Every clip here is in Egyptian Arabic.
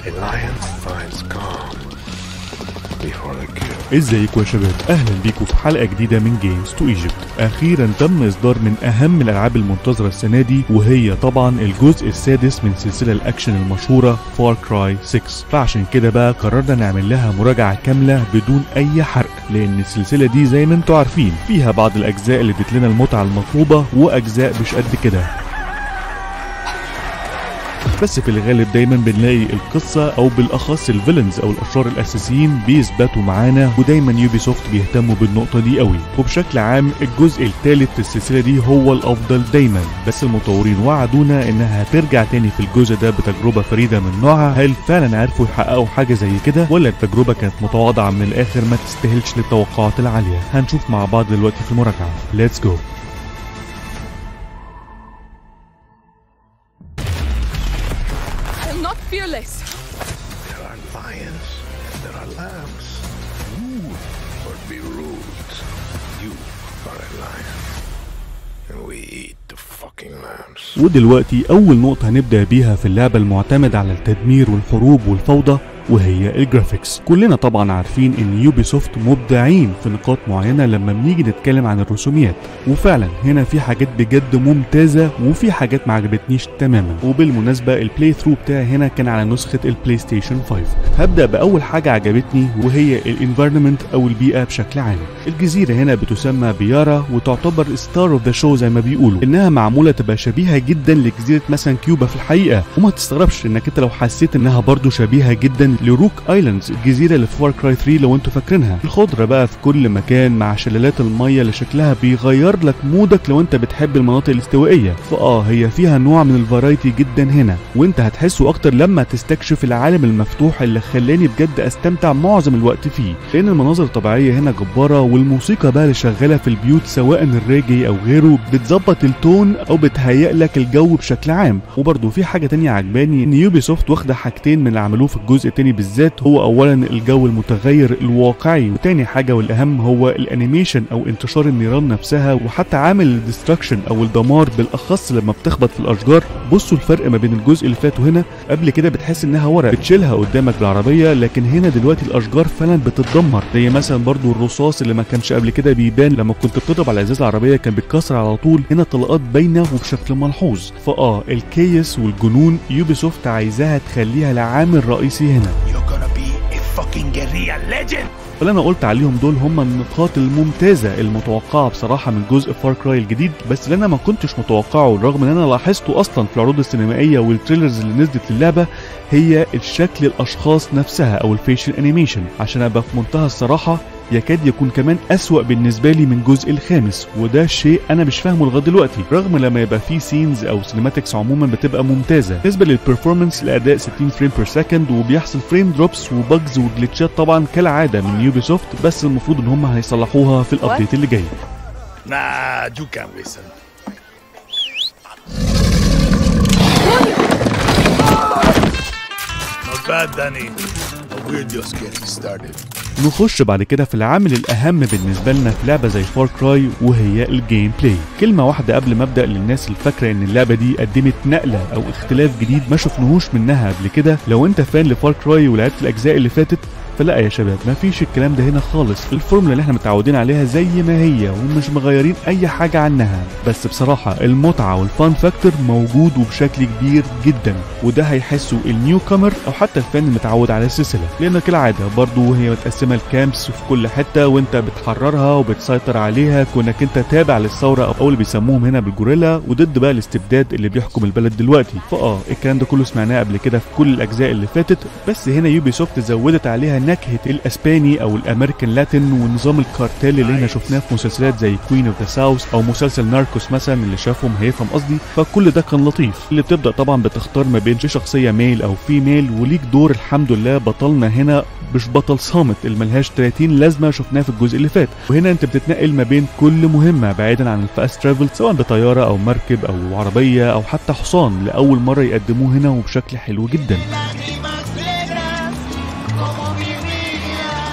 A lion finds calm before the kill. ازيكم يا شباب اهلا بيكم في حلقه جديده من جيمز تو ايجيبت اخيرا تم اصدار من اهم الالعاب المنتظره السنه دي وهي طبعا الجزء السادس من سلسله الاكشن المشهوره فار كراي 6 فعشان كده بقى قررنا نعمل لها مراجعه كامله بدون اي حرق لان السلسله دي زي ما انتم عارفين فيها بعض الاجزاء اللي ادت لنا المتعه المطلوبه واجزاء مش قد كده بس في الغالب دايما بنلاقي القصة او بالاخص الفيلنز او الاشرار الاساسيين بيثبتوا معانا ودايما يوبي سوفت بيهتموا بالنقطة دي قوي وبشكل عام الجزء الثالث في السلسلة دي هو الافضل دايما بس المطورين وعدونا انها هترجع تاني في الجزء ده بتجربة فريدة من نوعها هل فعلا عرفوا يحققوا حاجة زي كده ولا التجربة كانت متواضعة من الاخر ما تستاهلش للتوقعات العالية هنشوف مع بعض دلوقتي في المراجعة ليتس جو I'm not fearless. There are lions and there are lambs. Rule or be ruled. You are a lion. And we eat the fucking lambs. ودلوقتي أول نقطة هنبدأ بيها في اللعبة المعتمدة على التدمير والحروب والفوضى وهي الجرافيكس كلنا طبعا عارفين ان يوبي سوفت مبدعين في نقاط معينة لما بنيجي نتكلم عن الرسوميات وفعلا هنا في حاجات بجد ممتازة وفي حاجات ما عجبتنيش تماما وبالمناسبة البلاي ثرو بتاعي هنا كان على نسخة البلاي ستيشن 5 هبدأ بأول حاجة عجبتني وهي الانفيرمنت او البيئة بشكل عام الجزيرة هنا بتسمى بيارا وتعتبر ستار اوف ذا شو زي ما بيقولوا انها معمولة تبقى شبيهة جدا لجزيرة مثلا كيوبا في الحقيقة وما تستغربش انك انت لو حسيت انها برضو شبيهة جدا لروك ايلاندز الجزيرة اللي في فار كراي 3 لو انتوا فاكرينها الخضرة بقى في كل مكان مع شلالات المية اللي شكلها بيغير لك مودك لو انت بتحب المناطق الاستوائية فاه هي فيها نوع من الفرايتي جدا هنا وانت هتحسه اكتر لما تستكشف العالم المفتوح اللي خلاني بجد استمتع معظم الوقت فيه لان المناظر الطبيعية هنا جبارة والموسيقى بقى اللي شغالة في البيوت سواء الريجي او غيره بتظبط التون او بتهيئ لك الجو بشكل عام وبرضه في حاجة تانية عجباني ان يوبي سوفت واخدة حاجتين من اللي عملوه في الجزء التاني بالذات هو اولا الجو المتغير الواقعي وتاني حاجة والاهم هو الانيميشن او انتشار النيران نفسها وحتى عامل الديستركشن او الدمار بالاخص لما بتخبط في الاشجار بصوا الفرق ما بين الجزء اللي فات وهنا قبل كده بتحس انها ورق بتشيلها قدامك العربية لكن هنا دلوقتي الاشجار فعلا بتتدمر زي مثلا برضو الرصاص اللي ما كانش قبل كده بيبان لما كنت بتضرب على ازاز العربية كان بيتكسر على طول هنا طلقات باينة وبشكل ملحوظ فاه الكيس والجنون يوبي سوفت عايزاها تخليها العامل رئيسي هنا You're gonna be a fucking guerrilla legend. فاللي انا قلت عليهم دول هم النقاط الممتازه المتوقعه بصراحه من جزء فار كراي الجديد بس اللي انا ما كنتش متوقعه رغم ان انا لاحظته اصلا في العروض السينمائيه والتريلرز اللي نزلت للعبه هي الشكل الاشخاص نفسها او الفيشل انيميشن عشان ابقى في منتهى الصراحه يكاد يكون كمان أسوأ بالنسبة لي من الجزء الخامس وده شيء أنا مش فاهمه لغاية دلوقتي رغم لما يبقى فيه سينز أو سينماتكس عموما بتبقى ممتازة بالنسبة للبرفورمانس الأداء 60 فريم بير سكند وبيحصل فريم دروبس وبجز وجلitchات طبعا كالعادة من يوبي سوفت بس المفروض إن هم هيصلحوها في الأبديت اللي جاي Nah, you can listen. Not bad, Danny. But we're just getting started. نخش بعد كده في العامل الأهم بالنسبة لنا في لعبة زي فار كراي وهي الجيم بلاي كلمة واحدة قبل ما أبدأ للناس اللي فاكرة إن اللعبة دي قدمت نقلة أو اختلاف جديد ما شفناهوش منها قبل كده لو أنت فان لفار كراي ولعبت الأجزاء اللي فاتت فلا يا شباب مفيش الكلام ده هنا خالص الفورمولا اللي احنا متعودين عليها زي ما هي ومش مغيرين اي حاجة عنها بس بصراحة المتعة والفان فاكتور موجود وبشكل كبير جدا وده هيحسه النيو كامر او حتى الفان المتعود على السلسلة لان كالعادة برضو هي متقسمة لكامبس في كل حتة وانت بتحررها وبتسيطر عليها كونك انت تابع للثورة او اللي بيسموهم هنا بالجوريلا وضد بقى الاستبداد اللي بيحكم البلد دلوقتي فاه الكلام ده كله سمعناه قبل كده في كل الاجزاء اللي فاتت بس هنا يوبي سوفت زودت عليها نكهة الاسباني او الامريكان لاتين ونظام الكارتيل اللي احنا شفناه في مسلسلات زي كوين اوف ذا ساوث او مسلسل ناركوس مثلا اللي شافهم هيفهم قصدي فكل ده كان لطيف اللي بتبدا طبعا بتختار ما بين شخصيه ميل او فيميل وليك دور الحمد لله بطلنا هنا مش بطل صامت اللي ملهاش 30 لازمه شفناه في الجزء اللي فات وهنا انت بتتنقل ما بين كل مهمه بعيدا عن الفاست ترافل سواء بطياره او مركب او عربيه او حتى حصان لاول مره يقدموه هنا وبشكل حلو جدا lágrimas negras como mi vida.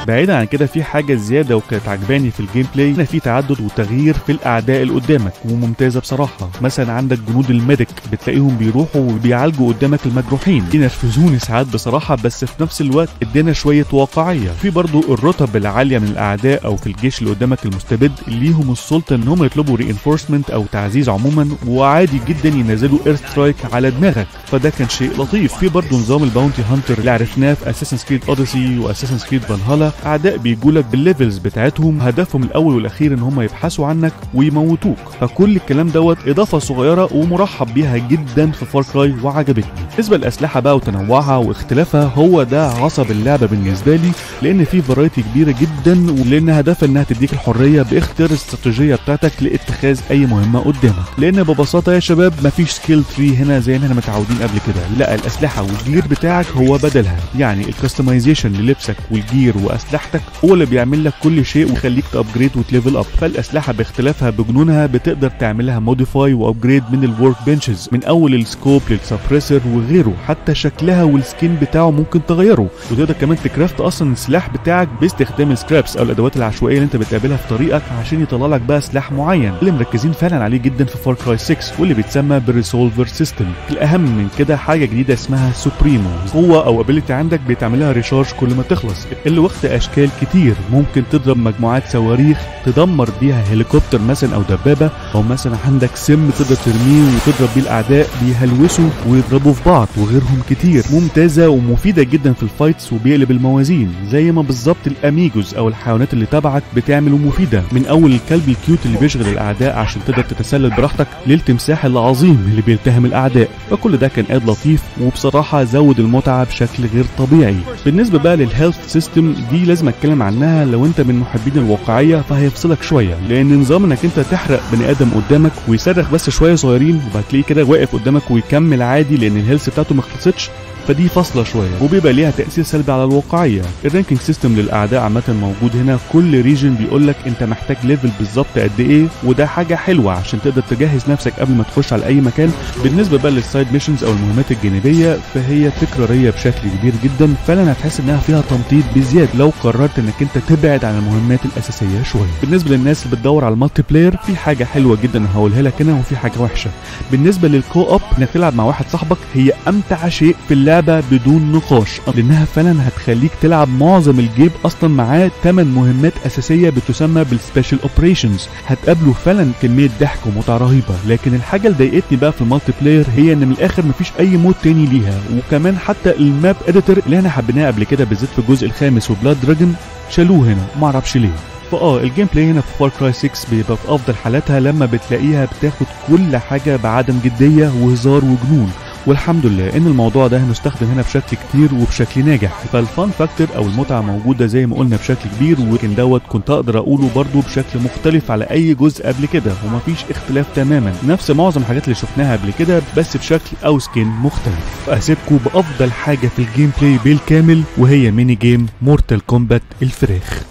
بعيدا عن كده في حاجه زياده وكانت عجباني في الجيم بلاي ان في تعدد وتغيير في الاعداء اللي قدامك وممتازه بصراحه مثلا عندك جنود الميديك بتلاقيهم بيروحوا وبيعالجوا قدامك المجروحين ينرفزوني ساعات بصراحه بس في نفس الوقت ادينا شويه واقعيه في برضو الرتب العاليه من الاعداء او في الجيش اللي قدامك المستبد ليهم السلطه ان هم يطلبوا رينفورسمنت او تعزيز عموما وعادي جدا ينزلوا اير سترايك على دماغك فده كان شيء لطيف في برضو نظام الباونتي هانتر اللي عرفناه في اساسن كريد اوديسي واساسن كريد فالهالا اعداء بيجوا لك بالليفلز بتاعتهم هدفهم الاول والاخير ان هم يبحثوا عنك ويموتوك فكل الكلام دوت اضافه صغيره ومرحب بيها جدا في فار كراي وعجبتني بالنسبه للاسلحه بقى وتنوعها واختلافها هو ده عصب اللعبه بالنسبه لي لان في فرايتي كبيره جدا ولان هدفها انها تديك الحريه باختيار الاستراتيجيه بتاعتك لاتخاذ اي مهمه قدامك لان ببساطه يا شباب مفيش سكيل تري هنا زي ما احنا متعودين قبل كده لا الاسلحه والجير بتاعك هو بدلها يعني الكستمايزيشن للبسك والجير واسلحتك هو اللي بيعمل لك كل شيء ويخليك تابجريد وتليفل اب فالاسلحه باختلافها بجنونها بتقدر تعملها موديفاي وابجريد من الورك بنشز من اول السكوب للسبريسر وغيره حتى شكلها والسكين بتاعه ممكن تغيره وتقدر كمان تكرافت اصلا السلاح بتاعك باستخدام السكرابس او الادوات العشوائيه اللي انت بتقابلها في طريقك عشان يطلع لك بقى سلاح معين اللي مركزين فعلا عليه جدا في فار كراي 6 واللي بيتسمى بالريسولفر سيستم الاهم من كده حاجه جديده اسمها سوبريمو قوه او ابيلتي عندك بتعملها ريشارج كل ما تخلص اللي واخد اشكال كتير ممكن تضرب مجموعات صواريخ تدمر بيها هليكوبتر مثلا او دبابه او مثلا عندك سم تقدر ترميه وتضرب بيه الاعداء بيهلوسوا ويضربوا في بعض وغيرهم كتير ممتازه ومفيده جدا في الفايتس وبيقلب الموازين زي ما بالظبط الاميجوز او الحيوانات اللي تبعك بتعمل ومفيده من اول الكلب الكيوت اللي بيشغل الاعداء عشان تقدر تتسلل براحتك للتمساح العظيم اللي بيلتهم الاعداء فكل ده كان اد لطيف وبصراحه زود المتعه بشكل غير طبيعي بالنسبه بقى للهيلث سيستم دي لازم اتكلم عنها لو انت من محبين الواقعيه فهيفصلك شويه لان نظام انك انت تحرق بني ادم قدامك ويصرخ بس شويه صغيرين وهتلاقيه كده واقف قدامك ويكمل عادي لان الهيلث بتاعته ما خلصتش فدي فاصلة شوية وبيبقى ليها تأثير سلبي على الواقعية الرانكينج سيستم للأعداء عامة موجود هنا كل ريجن بيقول لك أنت محتاج ليفل بالظبط قد إيه وده حاجة حلوة عشان تقدر تجهز نفسك قبل ما تخش على أي مكان بالنسبة بقى للسايد ميشنز أو المهمات الجانبية فهي تكرارية بشكل كبير جدا فعلا هتحس إنها فيها تمطيط بزيادة لو قررت إنك أنت تبعد عن المهمات الأساسية شوية بالنسبة للناس اللي بتدور على المالتي بلاير في حاجة حلوة جدا هقولها لك هنا وفي حاجة وحشة بالنسبة للكو أب إنك تلعب مع واحد صاحبك هي أمتع شيء في اللعبة بدون نقاش لانها فعلا هتخليك تلعب معظم الجيب اصلا معاه 8 مهمات اساسيه بتسمى بالسبيشال اوبريشنز هتقابله فعلا كميه ضحك ومتعه رهيبه لكن الحاجه اللي ضايقتني بقى في المالتي بلاير هي ان من الاخر مفيش اي مود تاني ليها وكمان حتى الماب اديتور اللي احنا حبيناه قبل كده بالذات في الجزء الخامس وبلاد دراجون شالوه هنا معرفش ليه فاه الجيم بلاي هنا في فار كراي 6 بيبقى في افضل حالاتها لما بتلاقيها بتاخد كل حاجه بعدم جديه وهزار وجنون والحمد لله ان الموضوع ده هنستخدم هنا بشكل كتير وبشكل ناجح فالفان فاكتور او المتعه موجوده زي ما قلنا بشكل كبير ويمكن دوت كنت اقدر اقوله برضو بشكل مختلف على اي جزء قبل كده ومفيش اختلاف تماما نفس معظم الحاجات اللي شفناها قبل كده بس بشكل او سكين مختلف اسيبكم بافضل حاجه في الجيم بلاي بالكامل وهي ميني جيم مورتال كومبات الفراخ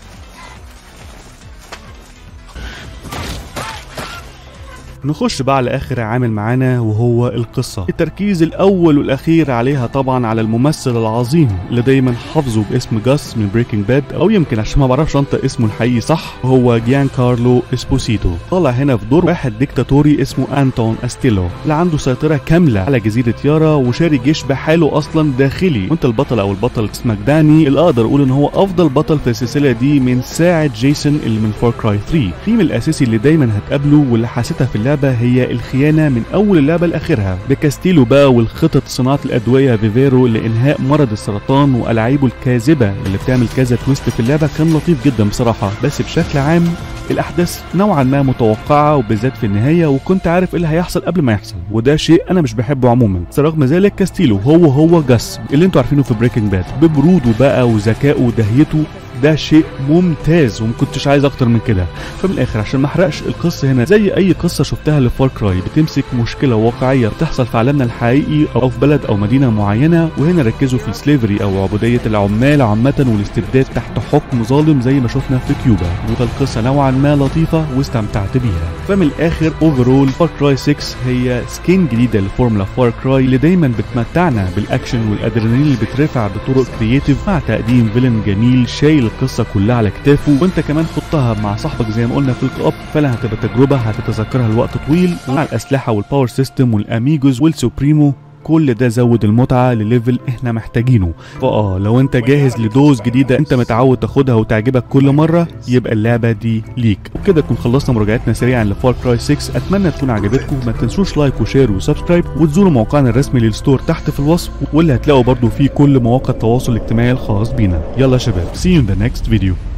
نخش بقى على اخر عامل معانا وهو القصه التركيز الاول والاخير عليها طبعا على الممثل العظيم اللي دايما حافظه باسم جاس من بريكنج باد او يمكن عشان ما بعرفش انطق اسمه الحقيقي صح هو جيان كارلو اسبوسيتو طالع هنا في دور واحد ديكتاتوري اسمه انتون استيلو اللي عنده سيطره كامله على جزيره يارا وشاري جيش بحاله اصلا داخلي وانت البطل او البطل اسمك داني اللي اقدر اقول ان هو افضل بطل في السلسله دي من ساعه جيسون اللي من فار كراي 3 الثيم الاساسي اللي دايما هتقابله واللي حسيتها في اللعبه هي الخيانه من اول اللعبه لاخرها بكاستيلو بقى والخطط صناعه الادويه فيفيرو لانهاء مرض السرطان والعيبه الكاذبه اللي بتعمل كذا تويست في اللعبه كان لطيف جدا بصراحه بس بشكل عام الاحداث نوعا ما متوقعه وبالذات في النهايه وكنت عارف ايه اللي هيحصل قبل ما يحصل وده شيء انا مش بحبه عموما بس رغم ذلك كاستيلو هو هو جاس اللي انتوا عارفينه في بريكنج باد ببروده بقى وذكائه ودهيته ده شيء ممتاز وما كنتش عايز اكتر من كده فمن الاخر عشان ما احرقش القصه هنا زي اي قصه شفتها لفار كراي بتمسك مشكله واقعيه بتحصل في عالمنا الحقيقي او في بلد او مدينه معينه وهنا ركزوا في السليفري او عبوديه العمال عامه والاستبداد تحت حكم ظالم زي ما شفنا في كيوبا والقصه نوعا ما لطيفه واستمتعت بيها فمن الاخر اوفرول فار كراي 6 هي سكين جديده لفورمولا فار كراي اللي دايما بتمتعنا بالاكشن والادرينالين اللي بترفع بطرق كرييتيف مع تقديم فيلن جميل شايل القصه كلها على كتافه وانت كمان خضتها مع صاحبك زي ما قلنا في الكوب فلا هتبقى تجربه هتتذكرها لوقت طويل ومع الاسلحه والباور سيستم والاميجوز والسوبريمو كل ده زود المتعة لليفل احنا محتاجينه فاه لو انت جاهز لدوز جديدة انت متعود تاخدها وتعجبك كل مرة يبقى اللعبة دي ليك وبكده نكون خلصنا مراجعتنا سريعا لفار كراي 6 اتمنى تكون عجبتكم ما تنسوش لايك وشير وسبسكرايب وتزوروا موقعنا الرسمي للستور تحت في الوصف واللي هتلاقوا برضو فيه كل مواقع التواصل الاجتماعي الخاص بينا يلا يا شباب see you in the next video